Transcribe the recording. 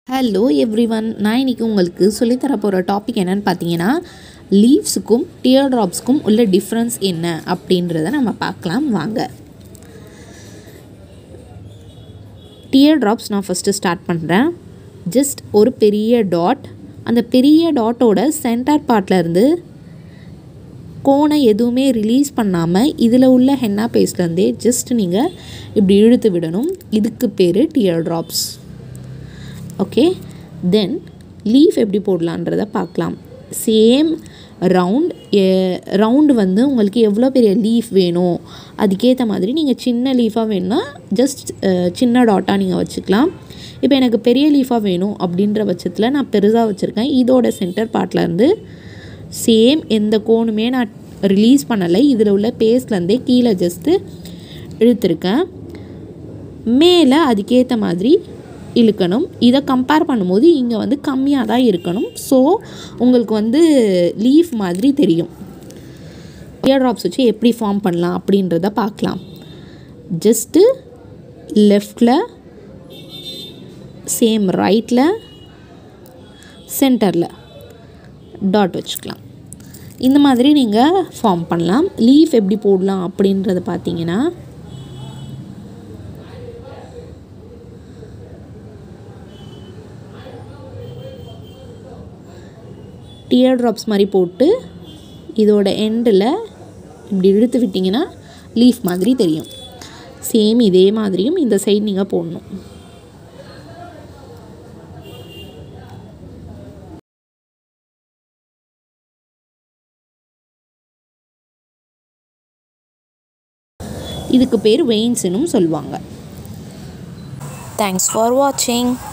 Hello every one நான் இன்றைக்கி உங்களுக்கு சொல்லித்தர போகிற டாபிக் என்னன்னு பார்த்தீங்கன்னா லீவ்ஸுக்கும் டியர் ட்ராப்ஸ்க்கும் உள்ள டிஃப்ரென்ஸ் என்ன அப்படின்றத நம்ம பார்க்கலாம் வாங்க டியர் ட்ராப்ஸ் நான் ஃபஸ்ட்டு ஸ்டார்ட் பண்ணுறேன் ஜஸ்ட் ஒரு பெரிய டாட் அந்த பெரிய டாட்டோட சென்டர் பார்ட்லேருந்து கோனை எதுவுமே ரிலீஸ் பண்ணாமல் இதில் உள்ள ஹென்னா பேஸ்ட்லேருந்தே ஜஸ்ட் நீங்கள் இப்படி இழுத்து விடணும் இதுக்கு பேர் tear drops okay then leaf எப்படி போடலான்றதை பார்க்கலாம் சேம் ரவுண்ட் ரவுண்டு வந்து உங்களுக்கு எவ்வளோ பெரிய லீஃப் வேணும் அதுக்கேற்ற மாதிரி நீங்கள் சின்ன லீஃபாக வேணும்னா ஜஸ்ட் சின்ன டாட்டாக நீங்கள் வச்சுக்கலாம் இப்போ எனக்கு பெரிய லீஃபாக வேணும் அப்படின்ற பட்சத்தில் நான் பெருசாக வச்சுருக்கேன் இதோட சென்டர் பார்ட்லேருந்து சேம் எந்த கோணுமே நான் ரிலீஸ் பண்ணலை இதில் உள்ள பேஸ்ட்லேருந்தே கீழே ஜஸ்ட்டு இழுத்துருக்கேன் மேலே அதுக்கேற்ற மாதிரி இழுக்கணும் இதை கம்பேர் பண்ணும்போது இங்கே வந்து கம்மியாக தான் இருக்கணும் ஸோ உங்களுக்கு வந்து லீஃப் மாதிரி தெரியும் இயர் ட்ராப்ஸ் வச்சு எப்படி ஃபார்ம் பண்ணலாம் அப்படின்றத பார்க்கலாம் ஜஸ்ட்டு லெஃப்டில் சேம் ரைட்டில் சென்டரில் டாட் வச்சுக்கலாம் இந்த மாதிரி நீங்கள் ஃபார்ம் பண்ணலாம் லீஃப் எப்படி போடலாம் அப்படின்றத பார்த்தீங்கன்னா டியர் ட்ராப்ஸ் மாதிரி போட்டு இதோட எண்டில் இப்படி இழுத்து விட்டிங்கன்னா லீஃப் மாதிரி தெரியும் சேம் இதே மாதிரியும் இந்த சைடு நீங்கள் போடணும் இதுக்கு பேர் வெயின்ஸ்னும் சொல்லுவாங்க Thanks for watching.